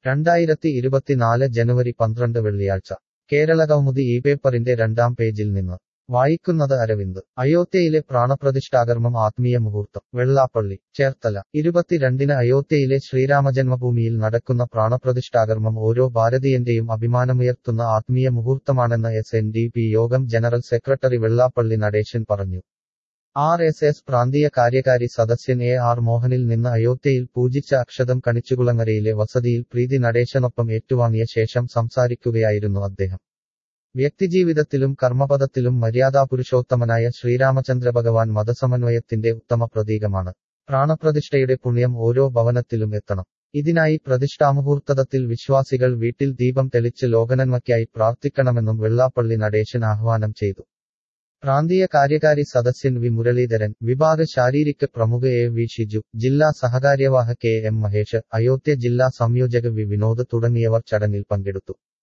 രണ്ടായിരത്തി ഇരുപത്തിനാല് ജനുവരി പന്ത്രണ്ട് വെള്ളിയാഴ്ച കേരളകൗമുദി ഈ പേപ്പറിന്റെ രണ്ടാം പേജിൽ നിന്ന് വായിക്കുന്നത് അരവിന്ദ് അയോധ്യയിലെ പ്രാണപ്രതിഷ്ഠാകർമ്മം ആത്മീയ മുഹൂർത്തം വെള്ളാപ്പള്ളി ചേർത്തല ഇരുപത്തിരണ്ടിന് അയോധ്യയിലെ ശ്രീരാമജന്മഭൂമിയിൽ നടക്കുന്ന പ്രാണപ്രതിഷ്ഠാകർമ്മം ഓരോ ഭാരതീയന്റെയും അഭിമാനമുയർത്തുന്ന ആത്മീയ മുഹൂർത്തമാണെന്ന് എസ് എൻ ഡി പി യോഗം ജനറൽ സെക്രട്ടറി വെള്ളാപ്പള്ളി നടേശൻ പറഞ്ഞു ആർ എസ് എസ് പ്രാന്തീയ കാര്യകാരി സദസ്യൻ എ ആർ മോഹനിൽ നിന്ന് അയോധ്യയിൽ പൂജിച്ച അക്ഷതം കണിച്ചുകുളങ്ങരയിലെ വസതിയിൽ പ്രീതി നടേശനൊപ്പം ഏറ്റുവാങ്ങിയ ശേഷം സംസാരിക്കുകയായിരുന്നു അദ്ദേഹം വ്യക്തിജീവിതത്തിലും കർമ്മപദത്തിലും മര്യാദാപുരുഷോത്തമനായ ശ്രീരാമചന്ദ്ര ഭഗവാൻ മതസമന്വയത്തിന്റെ ഉത്തമ പ്രതീകമാണ് പ്രാണപ്രതിഷ്ഠയുടെ പുണ്യം ഓരോ ഭവനത്തിലും എത്തണം ഇതിനായി പ്രതിഷ്ഠാമുഹൂർത്തത്തിൽ വിശ്വാസികൾ വീട്ടിൽ ദീപം തെളിച്ച് ലോകനന്മയ്ക്കായി പ്രാർത്ഥിക്കണമെന്നും വെള്ളാപ്പള്ളി നടേശൻ ആഹ്വാനം ചെയ്തു പ്രാന്തീയ കാര്യകാരി സദസ്യൻ വി മുരളീധരൻ വിഭാഗ ശാരീരിക പ്രമുഖ എ വി ഷിജു ജില്ലാ സഹകാര്യവാഹ കെ എം മഹേഷ് അയോധ്യ ജില്ലാ സംയോജക വി വിനോദ് തുടങ്ങിയവർ ചടങ്ങിൽ പങ്കെടുത്തു